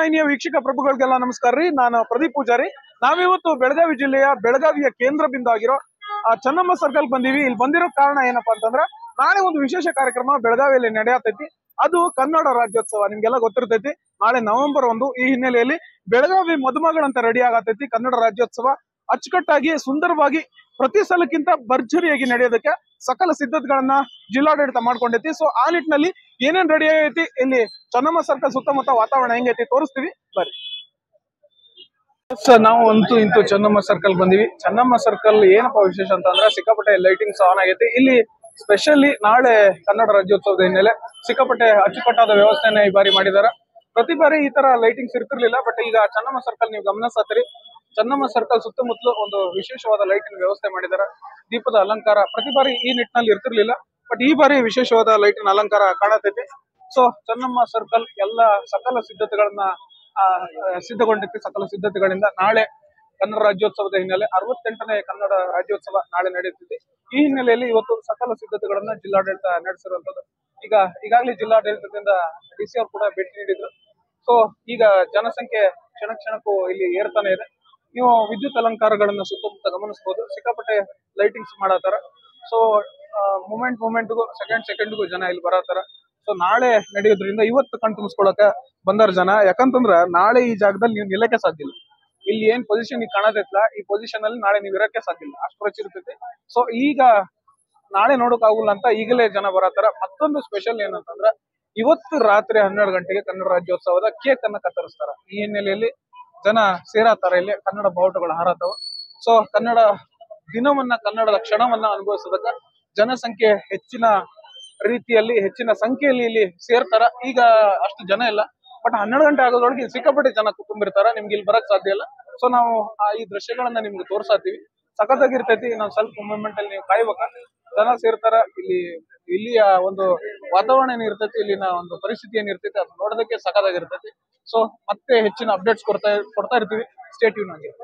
ವಾಹಿನಿಯ ವೀಕ್ಷಕ ಪ್ರಭುಗಳಿಗೆಲ್ಲ ನಮಸ್ಕಾರ ರೀ ನಾನು ಪ್ರದೀಪ್ ಪೂಜಾರಿ ನಾವಿವತ್ತು ಬೆಳಗಾವಿ ಜಿಲ್ಲೆಯ ಬೆಳಗಾವಿಯ ಕೇಂದ್ರ ಬಿಂದು ಆಗಿರೋ ಆ ಚೆನ್ನಮ್ಮ ಸರ್ಕಲ್ ಬಂದೀವಿ ಇಲ್ಲಿ ಬಂದಿರೋ ಕಾರಣ ಏನಪ್ಪಾ ಅಂತಂದ್ರ ನಾಳೆ ಒಂದು ವಿಶೇಷ ಕಾರ್ಯಕ್ರಮ ಬೆಳಗಾವಿಯಲ್ಲಿ ನಡೆಯತೈತಿ ಅದು ಕನ್ನಡ ರಾಜ್ಯೋತ್ಸವ ನಿಮ್ಗೆಲ್ಲ ಗೊತ್ತಿರ್ತೈತಿ ನಾಳೆ ನವೆಂಬರ್ ಒಂದು ಈ ಹಿನ್ನೆಲೆಯಲ್ಲಿ ಬೆಳಗಾವಿ ಮದುಮಗಳಂತ ರೆಡಿ ಆಗತೈತಿ ಕನ್ನಡ ರಾಜ್ಯೋತ್ಸವ ಅಚ್ಚುಕಟ್ಟಾಗಿ ಸುಂದರವಾಗಿ ಪ್ರತಿ ಸಲಕ್ಕಿಂತ ಭರ್ಜರಿಯಾಗಿ ನಡೆಯೋದಕ್ಕೆ ಸಕಲ ಸಿದ್ಧತೆಗಳನ್ನ ಜಿಲ್ಲಾಡಳಿತ ಮಾಡ್ಕೊಂಡೈತಿ ಸೊ ಆ ನಿಟ್ಟಿನಲ್ಲಿ ಏನೇನ್ ರೆಡಿ ಆಗೈತಿ ಇಲ್ಲಿ ಚೆನ್ನಮ್ಮ ಸರ್ಕಲ್ ಸುತ್ತಮುತ್ತ ವಾತಾವರಣ ಹೆಂಗೈತಿ ತೋರಿಸ್ತೀವಿ ಬರ್ರಿ ಸರ್ ನಾವು ಅಂತೂ ಇಂತೂ ಚೆನ್ನಮ್ಮ ಸರ್ಕಲ್ ಬಂದಿವಿ ಚೆನ್ನಮ್ಮ ಸರ್ಕಲ್ ಏನಪ್ಪಾ ವಿಶೇಷ ಅಂತ ಅಂದ್ರೆ ಸಿಕ್ಕಾಪಟ್ಟೆ ಲೈಟಿಂಗ್ಸ್ ಆನ್ ಆಗೈತಿ ಇಲ್ಲಿ ಸ್ಪೆಷಲಿ ನಾಳೆ ಕನ್ನಡ ರಾಜ್ಯೋತ್ಸವದ ಹಿನ್ನೆಲೆ ಸಿಕ್ಕಾಪಟ್ಟೆ ಅಚ್ಚುಕಟ್ಟಾದ ವ್ಯವಸ್ಥೆನ ಈ ಬಾರಿ ಮಾಡಿದಾರ ಪ್ರತಿ ಬಾರಿ ಈ ತರ ಲೈಟಿಂಗ್ಸ್ ಇರ್ತಿರ್ಲಿಲ್ಲ ಬಟ್ ಈಗ ಚೆನ್ನಮ್ಮ ಸರ್ಕಲ್ ನೀವು ಗಮನಿಸತ್ತೀರಿ ಚೆನ್ನಮ್ಮ ಸರ್ಕಲ್ ಸುತ್ತಮುತ್ತಲು ಒಂದು ವಿಶೇಷವಾದ ಲೈಟಿನ ವ್ಯವಸ್ಥೆ ಮಾಡಿದಾರ ದೀಪದ ಅಲಂಕಾರ ಪ್ರತಿ ಬಾರಿ ಈ ನಿಟ್ಟಿನಲ್ಲಿ ಇರ್ತಿರ್ಲಿಲ್ಲ ಬಟ್ ಈ ಬಾರಿ ವಿಶೇಷವಾದ ಲೈಟಿನ ಅಲಂಕಾರ ಕಾಣತೈತಿ ಸೊ ಚೆನ್ನಮ್ಮ ಸರ್ಕಲ್ ಎಲ್ಲ ಸಕಲ ಸಿದ್ಧತೆಗಳನ್ನ ಆ, ಆ, ಸಿದ್ಧಗೊಂಡೈತಿ ಸಕಲ ಸಿದ್ಧತೆಗಳಿಂದ ನಾಳೆ ಕನ್ನಡ ರಾಜ್ಯೋತ್ಸವದ ಹಿನ್ನೆಲೆ ಅರವತ್ತೆಂಟನೇ ಕನ್ನಡ ರಾಜ್ಯೋತ್ಸವ ನಾಳೆ ನಡೆಯುತ್ತಿದೆ ಈ ಹಿನ್ನೆಲೆಯಲ್ಲಿ ಇವತ್ತು ಸಕಲ ಸಿದ್ಧತೆಗಳನ್ನ ಜಿಲ್ಲಾಡಳಿತ ನಡೆಸಿರುವಂತದ್ದು ಈಗ ಈಗಾಗಲೇ ಜಿಲ್ಲಾಡಳಿತದಿಂದ ಡಿ ಸಿ ಅವರು ಕೂಡ ಭೇಟಿ ನೀಡಿದ್ರು ಸೊ ಈಗ ಜನಸಂಖ್ಯೆ ಕ್ಷಣ ಕ್ಷಣಕ್ಕೂ ಇಲ್ಲಿ ಏರ್ತಾನೆ ಇದೆ ನೀವು ವಿದ್ಯುತ್ ಅಲಂಕಾರಗಳನ್ನ ಸುತ್ತಮುತ್ತ ಗಮನಿಸಬಹುದು ಸಿಕ್ಕಾಪಟ್ಟೆ ಲೈಟಿಂಗ್ಸ್ ಮಾಡತ್ತಾರ ಸೊ ಮೂಮೆಂಟ್ ಮೂಮೆಂಟ್ಗೂ ಸೆಕೆಂಡ್ ಸೆಕೆಂಡ್ಗೂ ಜನ ಇಲ್ಲಿ ಬರತ್ತಾರ ಸೊ ನಾಳೆ ನಡೆಯೋದ್ರಿಂದ ಇವತ್ತು ಕಣ್ ತುಂಬಿಸ್ಕೊಳಕ ಬಂದಾರ ಜನ ಯಾಕಂತಂದ್ರ ನಾಳೆ ಈ ಜಾಗದಲ್ಲಿ ನೀವು ನಿಲ್ಲಕ್ಕೆ ಸಾಧ್ಯ ಇಲ್ಲ ಇಲ್ಲಿ ಏನ್ ಪೊಸಿಷನ್ ಈಗ ಕಾಣತೈತ್ಲ ಈ ಪೊಸಿಷನ್ ಅಲ್ಲಿ ನಾಳೆ ನೀವು ಇರಕ್ಕೆ ಸಾಧ್ಯ ಇಲ್ಲ ಅಷ್ಟು ರಚ್ ಇರ್ತೈತಿ ಸೊ ಈಗ ನಾಳೆ ನೋಡಕ್ ಆಗುಲ್ಲ ಅಂತ ಈಗಲೇ ಜನ ಬರತ್ತಾರ ಮತ್ತೊಂದು ಸ್ಪೆಷಲ್ ಏನಂತಂದ್ರ ಇವತ್ತು ರಾತ್ರಿ ಹನ್ನೆರಡು ಗಂಟೆಗೆ ಕನ್ನಡ ರಾಜ್ಯೋತ್ಸವದ ಕೇಕ್ ಅನ್ನ ಕತ್ತರಿಸ್ತಾರ ಈ ಹಿನ್ನೆಲೆಯಲ್ಲಿ ಜನ ಸೇರತ್ತಾರ ಇಲ್ಲಿ ಕನ್ನಡ ಬಾವುಟಗಳು ಹಾರತಾವ ಸೊ ಕನ್ನಡ ದಿನವನ್ನ ಕನ್ನಡದ ಕ್ಷಣವನ್ನ ಅನುಭವಿಸೋದಕ್ಕ ಜನಸಂಖ್ಯೆ ಹೆಚ್ಚಿನ ರೀತಿಯಲ್ಲಿ ಹೆಚ್ಚಿನ ಸಂಖ್ಯೆಯಲ್ಲಿ ಇಲ್ಲಿ ಸೇರ್ತಾರ ಈಗ ಅಷ್ಟು ಜನ ಇಲ್ಲ ಬಟ್ ಹನ್ನೆರಡು ಗಂಟೆ ಆಗೋದ್ರೊಳಗೆ ಇಲ್ಲಿ ಸಿಕ್ಕಾಪಟ್ಟೆ ಜನ ತುಂಬಿರ್ತಾರ ನಿಮ್ಗೆ ಇಲ್ಲಿ ಬರಕ್ ಸಾಧ್ಯ ಇಲ್ಲ ಸೊ ನಾವು ಆ ಈ ದೃಶ್ಯಗಳನ್ನ ನಿಮ್ಗೆ ತೋರ್ಸಾತೀವಿ ಸಖತ್ತಾಗಿರ್ತೈತಿ ನಾವು ಸ್ವಲ್ಪ ಮೂಮೆಂಟ್ ಅಲ್ಲಿ ನೀವು ಕಾಯ್ಬೇಕ ಜನ ಸೇರ್ತಾರ ಇಲ್ಲಿ ಇಲ್ಲಿಯ ಒಂದು ವಾತಾವರಣ ಏನಿರ್ತೈತಿ ಇಲ್ಲಿನ ಒಂದು ಪರಿಸ್ಥಿತಿ ಏನಿರ್ತೈತಿ ಅದು ನೋಡೋದಕ್ಕೆ ಸಖತ್ತಾಗಿರ್ತೈತಿ ಸೊ ಮತ್ತೆ ಹೆಚ್ಚಿನ ಅಪ್ಡೇಟ್ಸ್ ಕೊಡ್ತಾ ಕೊಡ್ತಾ ಇರ್ತೀವಿ ಸ್ಟೇಟ್ ಯೂನ್ ಆಗಿ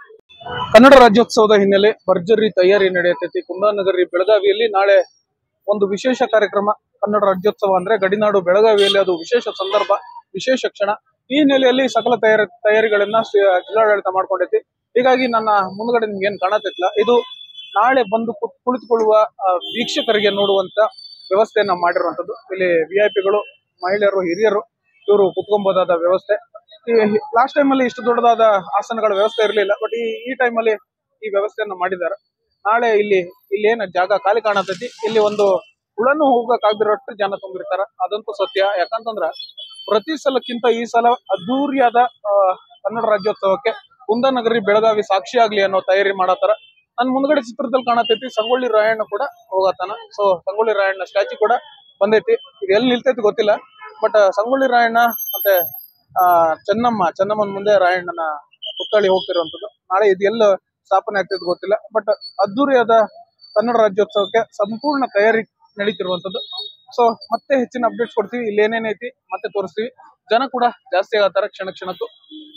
ಕನ್ನಡ ರಾಜ್ಯೋತ್ಸವದ ಹಿನ್ನೆಲೆ ಭರ್ಜರಿ ತಯಾರಿ ನಡೆಯುತ್ತೈತಿ ಕುಂದಾನಗರಿ ಬೆಳಗಾವಿಯಲ್ಲಿ ನಾಳೆ ಒಂದು ವಿಶೇಷ ಕಾರ್ಯಕ್ರಮ ಕನ್ನಡ ರಾಜ್ಯೋತ್ಸವ ಅಂದ್ರೆ ಗಡಿನಾಡು ಬೆಳಗಾವಿಯಲ್ಲಿ ಅದು ವಿಶೇಷ ಸಂದರ್ಭ ವಿಶೇಷ ಕ್ಷಣ ಈ ಹಿನ್ನೆಲೆಯಲ್ಲಿ ಸಕಲ ತಯಾರಿ ತಯಾರಿಗಳನ್ನ ಸಿ- ಜಿಲ್ಲಾಡಳಿತ ಮಾಡ್ಕೊಂಡೈತಿ ಹೀಗಾಗಿ ನನ್ನ ಮುಂದ್ಗಡೆ ನಿಮ್ಗೆ ಏನ್ ಕಾಣತಿಲ್ಲ ಇದು ನಾಳೆ ಬಂದು ಕುತ್- ಕುಳಿತುಕೊಳ್ಳುವ ಆ, ವೀಕ್ಷಕರಿಗೆ ನೋಡುವಂತ ವ್ಯವಸ್ಥೆಯನ್ನ ಮಾಡಿರುವಂತದ್ದು ಇಲ್ಲಿ ವಿ ಐ ಪಿಗಳು ಮಹಿಳೆಯರು ಹಿರಿಯರು ಇವರು ಕುತ್ಕೊಬಹುದಾದ ವ್ಯವಸ್ಥೆ ಲಾಸ್ಟ್ ಟೈಮ್ ಅಲ್ಲಿ ಇಷ್ಟು ದೊಡ್ಡದಾದ ಆಸನಗಳ ವ್ಯವಸ್ಥೆ ಇರಲಿಲ್ಲ ಬಟ್ ಈ ಈ ಟೈಮ್ ಅಲ್ಲಿ ಈ ವ್ಯವಸ್ಥೆಯನ್ನ ಮಾಡಿದ್ದಾರೆ ನಾಳೆ ಇಲ್ಲಿ ಇಲ್ಲಿ ಏನ ಜಾಗ ಖಾಲಿ ಕಾಣತೈತಿ ಇಲ್ಲಿ ಒಂದು ಹುಳನು ಹೋಗಕ್ಕಾಗ್ದಿರೋಷ್ಟು ಜನ ತುಂಬಿರ್ತಾರ ಅದಂತೂ ಸತ್ಯ ಯಾಕಂತಂದ್ರ ಪ್ರತಿ ಸಲಕ್ಕಿಂತ ಈ ಸಲ ಅದ್ದೂರಿಯಾದ ಆ, ಕನ್ನಡ ರಾಜ್ಯೋತ್ಸವಕ್ಕೆ ಕುಂದನಗರಿ ಬೆಳಗಾವಿ ಸಾಕ್ಷಿ ಆಗ್ಲಿ ಅನ್ನೋ ತಯಾರಿ ಮಾಡತ್ತಾರ ನನ್ ಮುಂದ್ಗಡೆ ಚಿತ್ರದಲ್ಲಿ ಕಾಣತೈತಿ ಸಂಗೊಳ್ಳಿ ರಾಯಣ್ಣ ಕೂಡ ಹೋಗತ್ತಾನ ಸೊ ಸಂಗೊಳ್ಳಿ ರಾಯಣ್ಣ ಸ್ಟ್ಯಾಚು ಕೂಡ ಬಂದೈತಿ ಇದು ಎಲ್ಲಿ ನಿಲ್ತೈತಿ ಗೊತ್ತಿಲ್ಲ ಬಟ್ ಸಂಗೊಳ್ಳಿ ರಾಯಣ್ಣ ಮತ್ತೆ ಆ ಚೆನ್ನಮ್ಮ ಚೆನ್ನಮ್ಮನ ಮುಂದೆ ರಾಯಣ್ಣನ ಪುತ್ಥಳಿ ಹೋಗ್ತಿರುವಂತದ್ದು ನಾಳೆ ಇದು ಎಲ್ಲ ಸ್ಥಾಪನೆ ಆಗ್ತೈತಿ ಗೊತ್ತಿಲ್ಲ ಬಟ್ ಅದ್ದೂರಿಯಾದ ಕನ್ನಡ ರಾಜ್ಯೋತ್ಸವಕ್ಕೆ ಸಂಪೂರ್ಣ ತಯಾರಿ ನಡೀತಿರುವಂತದ್ದು ಸೊ ಮತ್ತೆ ಹೆಚ್ಚಿನ ಅಪ್ಡೇಟ್ಸ್ ಕೊಡ್ತೀವಿ ಇಲ್ಲಿ ಏನೇನೈತಿ ಮತ್ತೆ ತೋರಿಸ್ತೀವಿ ಜನ ಕೂಡ ಜಾಸ್ತಿ ಆಗತ್ತಾರ ಕ್ಷಣ ಕ್ಷಣಕ್ಕೂ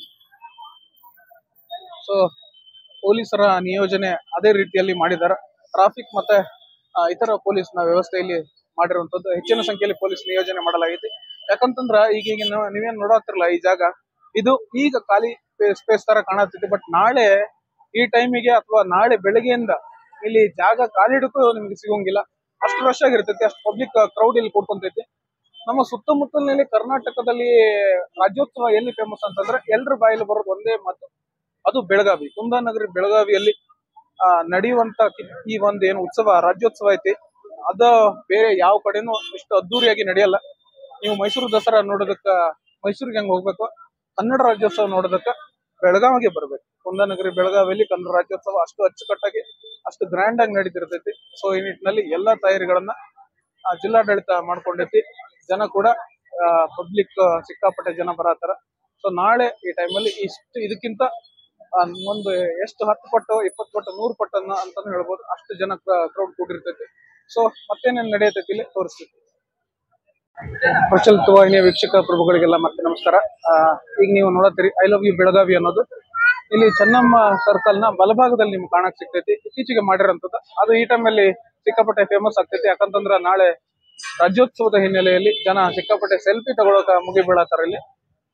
ಸೊ ಪೊಲೀಸರ ನಿಯೋಜನೆ ಅದೇ ರೀತಿಯಲ್ಲಿ ಮಾಡಿದಾರ ಟ್ರಾಫಿಕ್ ಮತ್ತೆ ಆ, ಇತರ ಪೊಲೀಸ್ನ ವ್ಯವಸ್ಥೆಯಲ್ಲಿ ಮಾಡಿರುವಂತದ್ದು ಹೆಚ್ಚಿನ ಸಂಖ್ಯೆಯಲ್ಲಿ ಪೊಲೀಸ್ ನಿಯೋಜನೆ ಮಾಡಲಾಗಿದೆ ಯಾಕಂತಂದ್ರ ಈಗ ಈಗ ನೀವು- ನೀವೇನ್ ನೋಡತ್ತಿರಲ್ಲ ಈ ಜಾಗ ಇದು ಈಗ ಖಾಲಿ ಸ್ಪೇಸ್ ತರ ಕಾಣತ್ತಿದೆ ಬಟ್ ನಾಳೆ ಈ ಟೈಮಿಗೆ ಅಥವಾ ನಾಳೆ ಬೆಳಗ್ಗೆಯಿಂದ ಇಲ್ಲಿ ಜಾಗ ಕಾಲಿಡಕ್ಕೂ ನಿಮ್ಗೆ ಸಿಗೋಂಗಿಲ್ಲ ಅಷ್ಟು ರಶ್ ಆಗಿರ್ತೈತಿ ಅಷ್ಟು ಪಬ್ಲಿಕ್ ಕ್ರೌಡ್ ಇಲ್ಲಿ ಕೂಡ್ಕೊಂತೈತಿ ನಮ್ಮ ಸುತ್ತಮುತ್ತಲಿನಲ್ಲಿ ಕರ್ನಾಟಕದಲ್ಲಿ ರಾಜ್ಯೋತ್ಸವ ಎಲ್ಲಿ ಫೇಮಸ್ ಅಂತಂದ್ರೆ ಎಲ್ರ ಬಾಯಲ್ಲಿ ಬರೋದು ಒಂದೇ ಮಾತು ಅದು ಬೆಳಗಾವಿ ಕುಂದಾನಗರಿ ಬೆಳಗಾವಿಯಲ್ಲಿ ಆ, ನಡೆಯುವಂತ ಕಿ- ಈ ಒಂದ್ ಏನು ಉತ್ಸವ ರಾಜ್ಯೋತ್ಸವ ಐತಿ ಅದ ಬೇರೆ ಯಾವ ಕಡೆನೂ ಇಷ್ಟು ಅದ್ದೂರಿಯಾಗಿ ನಡೆಯಲ್ಲ ನೀವು ಮೈಸೂರು ದಸರಾ ನೋಡೋದಕ್ಕ ಮೈಸೂರಿಗೆ ಹೆಂಗ್ ಹೋಗ್ಬೇಕು ಕನ್ನಡ ರಾಜ್ಯೋತ್ಸವ ನೋಡೋದಕ್ಕ ಬೆಳಗಾವಿಗೆ ಬರ್ಬೇಕು ಕುಂದಾನಗರಿ ಬೆಳಗಾವಿಯಲ್ಲಿ ಕನ್ನಡ ರಾಜ್ಯೋತ್ಸವ ಅಷ್ಟು ಅಚ್ಚುಕಟ್ಟಾಗಿ ಅಷ್ಟು ಗ್ರ್ಯಾಂಡ್ ಆಗಿ ನಡೀತಿರ್ತೈತಿ ಸೊ ಈ ನಿಟ್ಟಿನಲ್ಲಿ ಎಲ್ಲಾ ತಯಾರಿಗಳನ್ನ ಆ, ಜಿಲ್ಲಾಡಳಿತ ಮಾಡ್ಕೊಂಡೈತಿ ಜನ ಕೂಡ ಪಬ್ಲಿಕ್ ಸಿಕ್ಕಾಪಟ್ಟೆ ಜನ ಬರತ್ತಾರ ಸೊ ನಾಳೆ ಈ ಟೈಮಲ್ಲಿ ಇಷ್ಟು ಇದಕ್ಕಿಂತ ಆ, ಒಂದು ಎಷ್ಟು ಹತ್ತು ಪಟ್ಟು ಇಪ್ಪತ್ತು ಪಟ್ಟು ನೂರು ಪಟ್ಟು ಅನ್ನ ಅಂತಾನು ಹೇಳ್ಬೋದು ಅಷ್ಟು ಜನ ಕ್ರೌಡ್ ಕೂಡಿರ್ತೈತಿ ಸೊ ಮತ್ತೇನೇನ್ ನಡೆಯತೈತಿ ಇಲ್ಲಿ ತೋರಿಸ್ತೀವಿ ಪ್ರಚಲಿತ ವಾಹಿನಿಯ ವೀಕ್ಷಕ ಪ್ರಭುಗಳಿಗೆಲ್ಲ ಮತ್ತೆ ನಮಸ್ಕಾರ ಆ, ಈಗ ನೀವು ನೋಡತ್ತೀರಿ ಐ ಲವ್ ಯು ಬೆಳಗಾವಿ ಅನ್ನೋದು ಇಲ್ಲಿ ಚೆನ್ನಮ್ಮ ಸರ್ಕಲ್ ನ ಬಲಭಾಗದಲ್ಲಿ ನಿಮ್ಗೆ ಕಾಣಕ್ ಸಿಗ್ತೈತಿ ಇತ್ತೀಚೆಗೆ ಮಾಡಿರೋಂಥದ್ದು ಅದು ಈ ಟೈಮಲ್ಲಿ ಸಿಕ್ಕಾಪಟ್ಟೆ ಫೇಮಸ್ ಆಗ್ತೈತಿ ಯಾಕಂತಂದ್ರ ನಾಳೆ ರಾಜ್ಯೋತ್ಸವದ ಹಿನ್ನೆಲೆಯಲ್ಲಿ ಜನ ಸಿಕ್ಕಾಪಟ್ಟೆ ಸೆಲ್ಫಿ ತಗೊಳಕ ಮುಗಿ ಬೀಳತ್ತಾರ ಇಲ್ಲಿ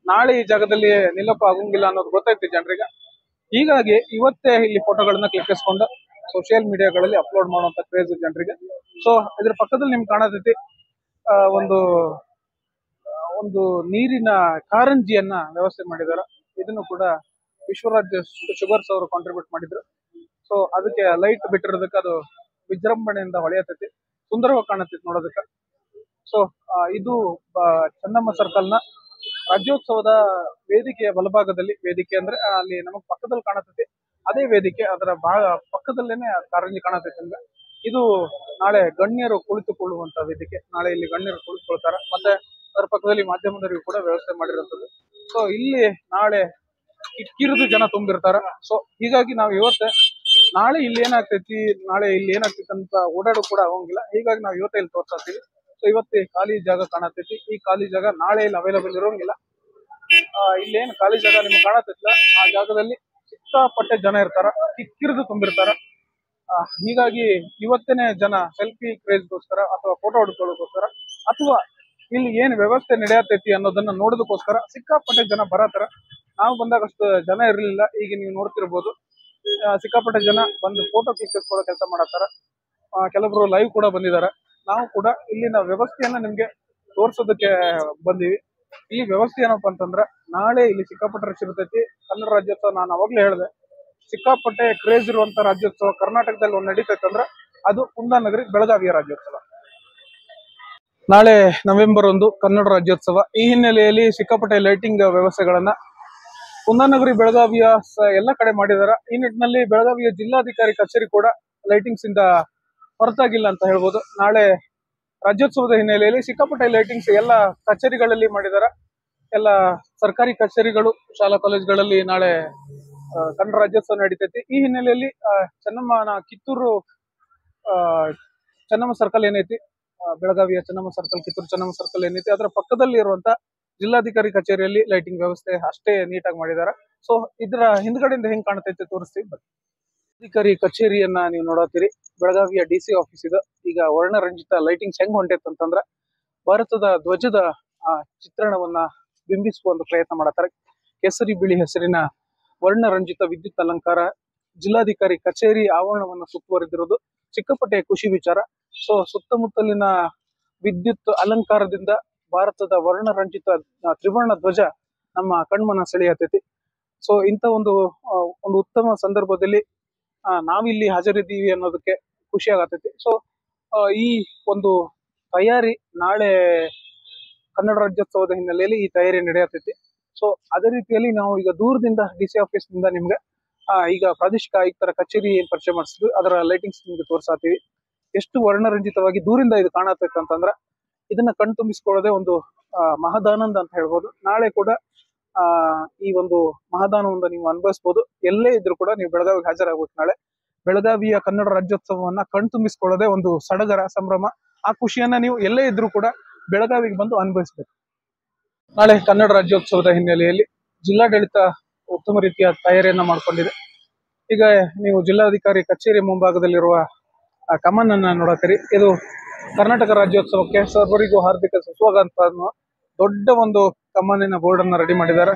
ನಾಳೆ ಈ ಜಾಗದಲ್ಲಿ ನಿಲ್ಲಕ್ಕೂ ಆಗೋಂಗಿಲ್ಲ ಅನ್ನೋದು ಗೊತ್ತೈತಿ ಜನರಿಗೆ ಹೀಗಾಗಿ ಇವತ್ತೇ ಇಲ್ಲಿ ಫೋಟೋಗಳನ್ನ ಕ್ಲಿಕ್ಕಿಸ್ಕೊಂಡು ಸೋಷಿಯಲ್ ಮೀಡಿಯಾಗಳಲ್ಲಿ ಅಪ್ಲೋಡ್ ಮಾಡುವಂತ ಕ್ರೇಜ್ ಜನರಿಗೆ ಸೊ ಇದ್ರ ಪಕ್ಕದಲ್ಲಿ ನಿಮ್ಗೆ ಕಾಣತೈತಿ ಆ, ಒಂದು ಆ, ಒಂದು ನೀರಿನ ಕಾರಂಜಿಯನ್ನ ವ್ಯವಸ್ಥೆ ಮಾಡಿದಾರ ಇದನ್ನು ಕೂಡ ವಿಶ್ವರಾಜ್ ಶುಗರ್ಸ್ ಅವರು ಕಾಂಟ್ರಿಬ್ಯೂಟ್ ಮಾಡಿದ್ರು ಸೊ ಅದಕ್ಕೆ ಲೈಟ್ ಬಿಟ್ಟಿರೋದಕ್ಕೆ ಅದು ವಿಜೃಂಭಣೆಯಿಂದ ಹೊಳೆಯತೈತಿ ಸುಂದರವಾಗಿ ಕಾಣತೈತಿ ನೋಡೋದಕ್ಕೆ ಸೊ ಇದು ಆ, ಚೆನ್ನಮ್ಮ ಸರ್ಕಲ್ ನ ರಾಜ್ಯೋತ್ಸವದ ವೇದಿಕೆಯ ಬಲಭಾಗದಲ್ಲಿ ವೇದಿಕೆ ಅಂದ್ರೆ ಆ, ಅಲ್ಲಿ ನಮಗ್ ಪಕ್ಕದಲ್ಲಿ ಕಾಣತೈತಿ ಅದೇ ವೇದಿಕೆ ಅದರ ಭಾಗ ಪಕ್ಕದಲ್ಲೇನೆ ಆ ಕಾರಂಜಿ ಕಾಣತೈತಿ ನಮ್ಗೆ ಇದು ನಾಳೆ ಗಣ್ಯರು ಕುಳಿತುಕೊಳ್ಳುವಂತ ವೇದಿಕೆ ನಾಳೆ ಇಲ್ಲಿ ಗಣ್ಯರು ಕುಳಿತುಕೊಳ್ತಾರ ಮತ್ತೆ ಅದರ ಪಕ್ಕದಲ್ಲಿ ಮಾಧ್ಯಮದವರಿಗೂ ಕೂಡ ವ್ಯವಸ್ಥೆ ಮಾಡಿರುವಂತದ್ದು ಸೊ ಇಲ್ಲಿ ನಾಳೆ ಕಿಕ್ಕಿರಿದು ಜನ ತುಂಬಿರ್ತಾರ ಸೊ ಹೀಗಾಗಿ ನಾವು ಇವತ್ತೇ ನಾಳೆ ಇಲ್ಲಿ ಏನಾಗ್ತೈತಿ ನಾಳೆ ಇಲ್ಲಿ ಏನಾಗ್ತೈತಿ ಅಂತ ಓಡಾಡೋ ಕೂಡ ಆಗೋಂಗಿಲ್ಲ ಹೀಗಾಗಿ ನಾವು ಇವತ್ತೇ ಇಲ್ಲಿ ತೋರ್ಸಾತೀವಿ ಸೊ ಇವತ್ತೇ ಖಾಲಿ ಜಾಗ ಕಾಣತೈತಿ ಈ ಖಾಲಿ ಜಾಗ ನಾಳೆ ಇಲ್ಲಿ ಅವೈಲಬಲ್ ಇರೋಂಗಿಲ್ಲ ಆ, ಇಲ್ಲೇನ್ ಖಾಲಿ ಜಾಗ ನಿಮ್ಗೆ ಕಾಣತೈತಿಲ್ಲ ಆ ಜಾಗದಲ್ಲಿ ಸಿಕ್ಕಾಪಟ್ಟೆ ಜನ ಇರ್ತಾರ ಕಿಕ್ಕಿರಿದು ತುಂಬಿರ್ತಾರ ಆ, ಹೀಗಾಗಿ ಇವತ್ತೇನೆ ಜನ ಸೆಲ್ಫಿ ಕ್ರೇಜ್ಗೋಸ್ಕರ ಅಥವಾ ಫೋಟೋ ಹೊಡ್ಕೊಳ್ಳೋಕೋಸ್ಕರ ಅಥವಾ ಇಲ್ಲಿ ಏನ್ ವ್ಯವಸ್ಥೆ ನಡೆಯತೈತಿ ಅನ್ನೋದನ್ನ ನೋಡೋದಕ್ಕೋಸ್ಕರ ಸಿಕ್ಕಾಪಟ್ಟೆ ಜನ ಬರತ್ತಾರ ನಾವು ಬಂದಾಗ ಅಷ್ಟು ಜನ ಇರಲಿಲ್ಲ ಈಗ ನೀವು ನೋಡ್ತಿರ್ಬೋದು ಆ, ಸಿಕ್ಕಾಪಟ್ಟೆ ಜನ ಬಂದು ಫೋಟೋ ಕ್ಲಿಕ್ಕಿಸ್ಕೊಳ್ಳೋ ಕೆಲಸ ಮಾಡತ್ತಾರ ಆ, ಕೆಲವರು ಲೈವ್ ಕೂಡ ಬಂದಿದ್ದಾರೆ ನಾವು ಕೂಡ ಇಲ್ಲಿನ ವ್ಯವಸ್ಥೆಯನ್ನ ನಿಮ್ಗೆ ತೋರ್ಸೋದಕ್ಕೆ ಬಂದೀವಿ ಈ ವ್ಯವಸ್ಥೆ ಏನಪ್ಪಾ ಅಂತಂದ್ರ ನಾಳೆ ಇಲ್ಲಿ ಸಿಕ್ಕಾಪಟ್ಟೆ ರಶ್ ಇರ್ತೈತಿ ಕನ್ನಡ ರಾಜ್ಯೋತ್ಸವ ನಾನು ಅವಾಗ್ಲೇ ಹೇಳಿದೆ ಸಿಕ್ಕಾಪಟ್ಟೆ ಕ್ರೇಜ್ ಇರುವಂತ ರಾಜ್ಯೋತ್ಸವ ಕರ್ನಾಟಕದಲ್ಲಿ ಒಂದು ನಡೀತೈತೆ ಅಂದ್ರೆ ಅದು ಕುಂದಾನಗರಿ ಬೆಳಗಾವಿಯ ರಾಜ್ಯೋತ್ಸವ ನಾಳೆ ನವೆಂಬರ್ ಒಂದು ಕನ್ನಡ ರಾಜ್ಯೋತ್ಸವ ಈ ಹಿನ್ನೆಲೆಯಲ್ಲಿ ಸಿಕ್ಕಾಪಟ್ಟೆ ಲೈಟಿಂಗ್ ವ್ಯವಸ್ಥೆಗಳನ್ನ ಕುಂದಾನಗರಿ ಬೆಳಗಾವಿಯ ಸ- ಎಲ್ಲ ಕಡೆ ಮಾಡಿದಾರ ಈ ನಿಟ್ಟಿನಲ್ಲಿ ಬೆಳಗಾವಿಯ ಜಿಲ್ಲಾಧಿಕಾರಿ ಕಚೇರಿ ಕೂಡ ಲೈಟಿಂಗ್ಸ್ ಇಂದ ಹೊರತಾಗಿಲ್ಲ ಅಂತ ಹೇಳ್ಬೋದು ನಾಳೆ ರಾಜ್ಯೋತ್ಸವದ ಹಿನ್ನೆಲೆಯಲ್ಲಿ ಸಿಕ್ಕಾಪಟ್ಟೆ ಲೈಟಿಂಗ್ಸ್ ಎಲ್ಲ ಕಚೇರಿಗಳಲ್ಲಿ ಮಾಡಿದಾರ ಎಲ್ಲ ಸರ್ಕಾರಿ ಕಚೇರಿಗಳು ಶಾಲಾ ಕಾಲೇಜುಗಳಲ್ಲಿ ನಾಳೆ ಆ, ಕನ್ನಡ ರಾಜ್ಯೋತ್ಸವ ನಡೀತೈತಿ ಈ ಹಿನ್ನೆಲೆಯಲ್ಲಿ ಆ, ಚೆನ್ನಮ್ಮನ ಕಿತ್ತೂರು ಆ, ಚೆನ್ನಮ್ಮ ಸರ್ಕಲ್ ಏನೈತಿ ಆ, ಬೆಳಗಾವಿಯ ಚೆನ್ನಮ್ಮ ಸರ್ಕಲ್ ಕಿತ್ತೂರು ಚೆನ್ನಮ್ಮ ಸರ್ಕಲ್ ಏನೈತಿ ಅದರ ಪಕ್ಕದಲ್ಲಿ ಇರುವಂತ ಜಿಲ್ಲಾಧಿಕಾರಿ ಕಚೇರಿಯಲ್ಲಿ ಲೈಟಿಂಗ್ ವ್ಯವಸ್ಥೆ ಅಷ್ಟೇ ನೀಟಾಗಿ ಮಾಡಿದಾರ ಸೊ ಇದರ ಹಿಂದ್ಗಡೆಯಿಂದ ಹೆಂಗ್ ಕಾಣ್ತೈತೆ ತೋರಿಸ್ತೀವಿ ಬನ್ನಿ ಅಧಿಕಾರಿ ಕಚೇರಿಯನ್ನ ನೀವು ನೋಡತ್ತೀರಿ ಬೆಳಗಾವಿಯ ಡಿ ಸಿ ಆಫೀಸ್ ಇದು ಈಗ ವರ್ಣರಂಜಿತ ಲೈಟಿಂಗ್ಸ್ ಹೆಂಗ್ ಹೊಂಟೈತೆ ಅಂತಂದ್ರ ಭಾರತದ ಧ್ವಜದ ಆ ಚಿತ್ರಣವನ್ನ ಬಿಂಬಿಸುವ ಒಂದು ಪ್ರಯತ್ನ ಮಾಡತ್ತಾರೆ ಕೇಸರಿ ಬಿಳಿ ಹೆಸರಿನ ವರ್ಣರಂಜಿತ ವಿದ್ಯುತ್ ಅಲಂಕಾರ ಜಿಲ್ಲಾಧಿಕಾರಿ ಕಚೇರಿ ಆವರಣವನ್ನ ಸುತ್ತುವರೆದಿರೋದು ಸಿಕ್ಕಾಪಟ್ಟೆ ಖುಷಿ ವಿಚಾರ ಸೊ ಸುತ್ತಮುತ್ತಲಿನ ವಿದ್ಯುತ್ ಅಲಂಕಾರದಿಂದ ಭಾರತದ ವರ್ಣರಂಜಿತ ಆ, ತ್ರಿವರ್ಣ ಧ್ವಜ ನಮ್ಮ ಕಣ್ಮನ ಸೆಳೆಯತೈತಿ ಸೊ ಇಂಥ ಒಂದು ಆ, ಒಂದು ಉತ್ತಮ ಸಂದರ್ಭದಲ್ಲಿ ಆ, ನಾವಿಲ್ಲಿ ಹಾಜರಿದ್ದೀವಿ ಅನ್ನೋದಕ್ಕೆ ಖುಷಿ ಆಗತೈತಿ ಸೊ ಈ ಒಂದು ತಯಾರಿ ನಾಳೆ ಕನ್ನಡ ರಾಜ್ಯೋತ್ಸವದ ಹಿನ್ನೆಲೆಯಲ್ಲಿ ಈ ತಯಾರಿ ನಡೆಯತೈತಿ ಸೊ ಅದೇ ರೀತಿಯಲ್ಲಿ ನಾವು ಈಗ ದೂರದಿಂದ ಡಿ ಸಿ ಆಫೀಸ್ ನಿಂದ ನಿಮ್ಗೆ ಆ, ಈಗ ಪ್ರಾದೇಶಿಕ ಆಯುಕ್ತರ ಕಚೇರಿ ಏನ್ ಪರಿಚಯ ಮಾಡಿಸಿದ್ವಿ ಅದರ ಲೈಟಿಂಗ್ಸ್ ನಿಮ್ಗೆ ತೋರ್ಸಾತೀವಿ ಎಷ್ಟು ವರ್ಣರಂಜಿತವಾಗಿ ದೂರಿಂದ ಇದು ಕಾಣತೈತೆ ಅಂತಂದ್ರ ಇದನ್ನ ಕಣ್ ತುಂಬಿಸ್ಕೊಳ್ಳೋದೇ ಒಂದು ಆ, ಮಹದಾನಂದ ಅಂತ ಹೇಳ್ಬೋದು ನಾಳೆ ಕೂಡ ಆ ಈ ಒಂದು ಮಹದಾನವನ್ನ ನೀವು ಅನುಭವಿಸ್ಬೋದು ಎಲ್ಲೇ ಇದ್ರೂ ಕೂಡ ನೀವು ಬೆಳಗಾವಿಗೆ ಹಾಜರಾಗ್ಬೇಕು ನಾಳೆ ಬೆಳಗಾವಿಯ ಕನ್ನಡ ರಾಜ್ಯೋತ್ಸವವನ್ನ ಕಣ್ ತುಂಬಿಸ್ಕೊಳ್ಳೋದೇ ಒಂದು ಸಡಗರ ಸಂಭ್ರಮ ಆ ಖುಷಿಯನ್ನ ನೀವು ಎಲ್ಲೇ ಇದ್ರೂ ಕೂಡ ಬೆಳಗಾವಿಗೆ ಬಂದು ಅನುಭವಿಸ್ಬೇಕು ನಾಳೆ ಕನ್ನಡ ರಾಜ್ಯೋತ್ಸವದ ಹಿನ್ನೆಲೆಯಲ್ಲಿ ಜಿಲ್ಲಾಡಳಿತ ಉತ್ತಮ ರೀತಿಯ ತಯಾರಿಯನ್ನ ಮಾಡ್ಕೊಂಡಿದೆ ಈಗ ನೀವು ಜಿಲ್ಲಾಧಿಕಾರಿ ಕಚೇರಿ ಮುಂಭಾಗದಲ್ಲಿರುವ ಆ ಕಮನ್ ಅನ್ನ ನೋಡತ್ತೀರಿ ಇದು ಕರ್ನಾಟಕ ರಾಜ್ಯೋತ್ಸವಕ್ಕೆ ಸರ್ವರಿಗೂ ಹಾರ್ದಿಕ ಸುಸ್ವಾಗತ ಅನ್ನುವ ದೊಡ್ಡ ಒಂದು ಕಮ್ಮನಿನ ಬೋರ್ಡ್ ಅನ್ನ ರೆಡಿ ಮಾಡಿದ್ದಾರೆ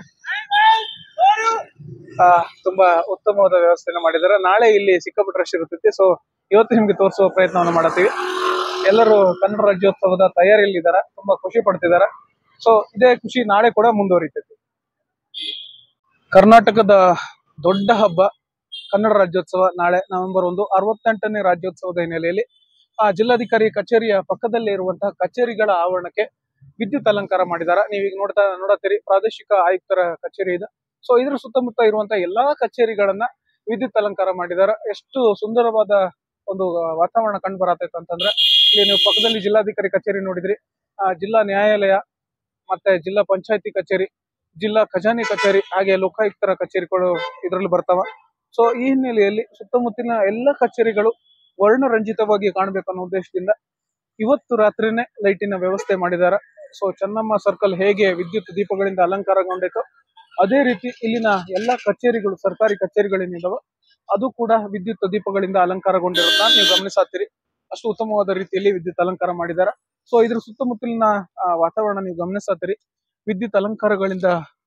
ಆ, ತುಂಬಾ ಉತ್ತಮವಾದ ವ್ಯವಸ್ಥೆನ ಮಾಡಿದ್ದಾರೆ ನಾಳೆ ಇಲ್ಲಿ ಸಿಕ್ಕಾಪಟ್ಟೆ ರಶ್ ಇರುತ್ತೈತಿ ಸೊ ಇವತ್ತು ನಿಮ್ಗೆ ತೋರಿಸುವ ಪ್ರಯತ್ನವನ್ನು ಮಾಡತ್ತೀವಿ ಎಲ್ಲರೂ ಕನ್ನಡ ರಾಜ್ಯೋತ್ಸವದ ತಯಾರಿಯಲ್ಲಿ ಇದ್ದಾರೆ ತುಂಬಾ ಖುಷಿ ಪಡ್ತಿದ್ದಾರೆ ಸೊ ಇದೇ ಖುಷಿ ನಾಳೆ ಕೂಡ ಮುಂದುವರಿತೈತಿ ಕರ್ನಾಟಕದ ದೊಡ್ಡ ಹಬ್ಬ ಕನ್ನಡ ರಾಜ್ಯೋತ್ಸವ ನಾಳೆ ನವೆಂಬರ್ ಒಂದು ಅರವತ್ತೆಂಟನೇ ರಾಜ್ಯೋತ್ಸವದ ಹಿನ್ನೆಲೆಯಲ್ಲಿ ಆ ಜಿಲ್ಲಾಧಿಕಾರಿ ಕಚೇರಿಯ ಪಕ್ಕದಲ್ಲೇ ಇರುವಂತಹ ಕಚೇರಿಗಳ ಆವರಣಕ್ಕೆ ವಿದ್ಯುತ್ ಅಲಂಕಾರ ಮಾಡಿದಾರ ನೀವೀಗ ನೋಡ್ತಾ ನೋಡತ್ತೀರಿ ಪ್ರಾದೇಶಿಕ ಆಯುಕ್ತರ ಕಚೇರಿ ಇದೆ ಸೊ ಇದ್ರ ಸುತ್ತಮುತ್ತ ಇರುವಂತಹ ಎಲ್ಲಾ ಕಚೇರಿಗಳನ್ನ ವಿದ್ಯುತ್ ಅಲಂಕಾರ ಮಾಡಿದಾರ ಎಷ್ಟು ಸುಂದರವಾದ ಒಂದು ವಾತಾವರಣ ಕಂಡು ಬರತೈತೆ ಅಂತಂದ್ರೆ ಇಲ್ಲಿ ನೀವು ಪಕ್ಕದಲ್ಲಿ ಜಿಲ್ಲಾಧಿಕಾರಿ ಕಚೇರಿ ನೋಡಿದ್ರಿ ಆ ಜಿಲ್ಲಾ ನ್ಯಾಯಾಲಯ ಮತ್ತೆ ಜಿಲ್ಲಾ ಪಂಚಾಯತಿ ಕಚೇರಿ ಜಿಲ್ಲಾ ಖಜಾನೆ ಕಚೇರಿ ಹಾಗೆ ಲೋಕಾಯುಕ್ತರ ಕಚೇರಿಗಳು ಇದರಲ್ಲಿ ಬರ್ತಾವ ಸೊ ಈ ಹಿನ್ನೆಲೆಯಲ್ಲಿ ಸುತ್ತಮುತ್ತಲಿನ ಎಲ್ಲ ಕಚೇರಿಗಳು ವರ್ಣರಂಜಿತವಾಗಿ ಕಾಣಬೇಕು ಅನ್ನೋ ಉದ್ದೇಶದಿಂದ ಇವತ್ತು ರಾತ್ರಿನೇ ಲೈಟಿನ ವ್ಯವಸ್ಥೆ ಮಾಡಿದಾರ ಸೊ ಚೆನ್ನಮ್ಮ ಸರ್ಕಲ್ ಹೇಗೆ ವಿದ್ಯುತ್ ದೀಪಗಳಿಂದ ಅಲಂಕಾರಗೊಂಡಿತ್ತು ಅದೇ ರೀತಿ ಇಲ್ಲಿನ ಎಲ್ಲಾ ಕಚೇರಿಗಳು ಸರ್ಕಾರಿ ಕಚೇರಿಗಳೇನಿದಾವ ಅದು ಕೂಡ ವಿದ್ಯುತ್ ದೀಪಗಳಿಂದ ಅಲಂಕಾರಗೊಂಡಿರೋದನ್ನ ನೀವು ಗಮನಿಸಾತ್ತೀರಿ ಅಷ್ಟು ಉತ್ತಮವಾದ ರೀತಿಯಲ್ಲಿ ವಿದ್ಯುತ್ ಅಲಂಕಾರ ಮಾಡಿದಾರ ಸೊ ಇದ್ರ ಸುತ್ತಮುತ್ತಲಿನ ಆ, ವಾತಾವರಣ ನೀವು ಗಮನಿಸಾತ್ತೀರಿ ವಿದ್ಯುತ್ ಅಲಂಕಾರಗಳಿಂದ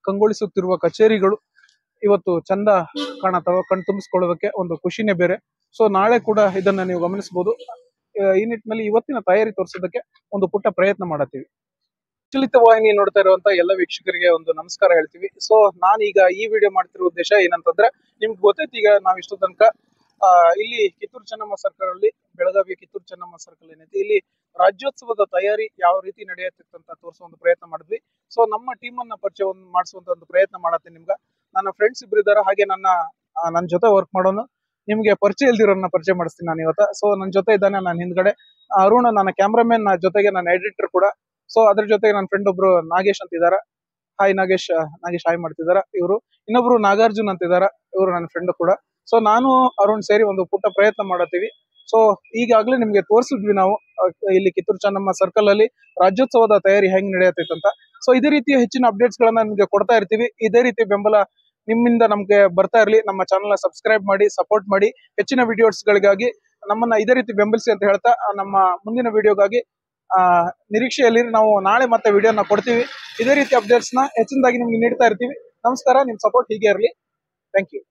ಕಂಗೊಳಿಸುತ್ತಿರುವ ಕಚೇರಿಗಳು ಇವತ್ತು ಚಂದ ಕಾಣತ್ತವ ಕಣ್ ತುಂಬಿಸ್ಕೊಳ್ಳೋದಕ್ಕೆ ಒಂದು ಖುಷಿನೇ ಬೇರೆ ಸೊ ನಾಳೆ ಕೂಡ ಇದನ್ನ ನೀವು ಗಮನಿಸಬಹುದು ಆ, ಈ ನಿಟ್ಟಿನಲ್ಲಿ ಇವತ್ತಿನ ತಯಾರಿ ತೋರಿಸೋದಕ್ಕೆ ಒಂದು ಪುಟ್ಟ ಪ್ರಯತ್ನ ಮಾಡತ್ತೀವಿ ಚಲಿತ ವಾಹಿನಿ ನೋಡ್ತಾ ಇರುವಂತ ಎಲ್ಲ ವೀಕ್ಷಕರಿಗೆ ಒಂದು ನಮಸ್ಕಾರ ಹೇಳ್ತೀವಿ ಸೊ ನಾನೀಗ ಈ ವಿಡಿಯೋ ಮಾಡ್ತಿರೋ ಉದ್ದೇಶ ಏನಂತಂದ್ರೆ ನಿಮ್ಗೆ ಗೊತ್ತೈತಿ ಈಗ ನಾವ್ ಇಷ್ಟು ತನಕ ಆ, ಇಲ್ಲಿ ಕಿತ್ತೂರು ಚೆನ್ನಮ್ಮ ಸರ್ಕಲ್ ಅಲ್ಲಿ ಬೆಳಗಾವಿಯ ಕಿತ್ತೂರು ಚೆನ್ನಮ್ಮ ಸರ್ಕಲ್ ಏನೈತಿ ಇಲ್ಲಿ ರಾಜ್ಯೋತ್ಸವದ ತಯಾರಿ ಯಾವ ರೀತಿ ನಡೆಯುತ್ತಿತ್ತು ಅಂತ ತೋರಿಸೋ ಒಂದು ಪ್ರಯತ್ನ ಮಾಡಿದ್ವಿ ಸೊ ನಮ್ಮ ಟೀಮ್ ಅನ್ನ ಪರಿಚಯ ಒಂದು ಮಾಡಿಸುವಂತ ಒಂದು ಪ್ರಯತ್ನ ಮಾಡತ್ತೀನಿ ನಿಮ್ಗ ನನ್ನ ಫ್ರೆಂಡ್ಸ್ ಇಬ್ರು ಇದಾರೆ ಹಾಗೆ ನನ್ನ ಆ, ನನ್ನ ಜೊತೆ ವರ್ಕ್ ಮಾಡೋನು ನಿಮ್ಗೆ ಪರಿಚಯ ಇಲ್ದಿರೋನ್ನ ಪರಿಚಯ ಮಾಡಿಸ್ತೀನಿ ನಾನು ಇವತ್ತ ಸೊ ನನ್ನ ಜೊತೆ ಇದ್ದಾನೆ ನನ್ನ ಹಿಂದ್ಗಡೆ ಆ, ಅರುಣ್ ನನ್ನ ಕ್ಯಾಮ್ರಾಮನ್ ಜೊತೆಗೆ ನನ್ನ ಎಡಿಟರ್ ಕೂಡ ಸೊ ಅದ್ರ ಜೊತೆಗೆ ನನ್ನ ಫ್ರೆಂಡ್ ಒಬ್ರು ನಾಗೇಶ್ ಅಂತ ಇದಾರ ಹಾಯ್ ನಾಗೇಶ್ ಆ, ನಾಗೇಶ್ ಹಾಯ್ ಮಾಡ್ತಿದಾರ ಇವರು ಇನ್ನೊಬ್ರು ನಾಗಾರ್ಜುನ್ ಅಂತ ಇದಾರ ಇವರು ನನ್ನ ಫ್ರೆಂಡ್ ಕೂಡ ಸೊ ನಾನು ಅರುಣ್ ಸೇರಿ ಒಂದು ಪುಟ್ಟ ಪ್ರಯತ್ನ ಮಾಡತ್ತೀವಿ ಸೊ ಈಗಾಗಲೇ ನಿಮ್ಗೆ ತೋರಿಸಿದ್ವಿ ನಾವು ಆ, ಇಲ್ಲಿ ಕಿತ್ತೂರು ಚೆನ್ನಮ್ಮ ಸರ್ಕಲ್ ಅಲ್ಲಿ ರಾಜ್ಯೋತ್ಸವದ ತಯಾರಿ ಹೆಂಗ್ ನಡೆಯತೈತೆ ಅಂತ ಸೊ ಇದೇ ರೀತಿಯ ಹೆಚ್ಚಿನ ಅಪ್ಡೇಟ್ಸ್ ಗಳನ್ನ ನಿಮ್ಗೆ ಕೊಡ್ತಾ ಇರ್ತೀವಿ ಇದೇ ರೀತಿ ಬೆಂಬಲ ನಿಮ್ಮಿಂದ ನಮ್ಗೆ ಬರ್ತಾ ಇರ್ಲಿ ನಮ್ಮ ಚಾನಲ್ ನ ಸಬ್ಸ್ಕ್ರೈಬ್ ಮಾಡಿ ಸಪೋರ್ಟ್ ಮಾಡಿ ಹೆಚ್ಚಿನ ವಿಡಿಯೋಸ್ ಗಳಿಗಾಗಿ ನಮ್ಮನ್ನ ಇದೇ ರೀತಿ ಬೆಂಬಲಿಸಿ ಅಂತ ಹೇಳ್ತಾ ಆ, ನಮ್ಮ ಮುಂದಿನ ವಿಡಿಯೋಗಾಗಿ ಆ ನಿರೀಕ್ಷೆಯಲ್ಲಿ ನಾವು ನಾಳೆ ಮತ್ತೆ ವಿಡಿಯೋನ ಕೊಡ್ತೀವಿ ಇದೇ ರೀತಿ ಅಪ್ಡೇಟ್ಸ್ ನ ಹೆಚ್ಚಿನದಾಗಿ ನಿಮ್ಗೆ ನೀಡ್ತಾ ಇರ್ತೀವಿ ನಮಸ್ಕಾರ ನಿಮ್ ಸಪೋರ್ಟ್ ಹೀಗೆ ಇರಲಿ ಥ್ಯಾಂಕ್ ಯು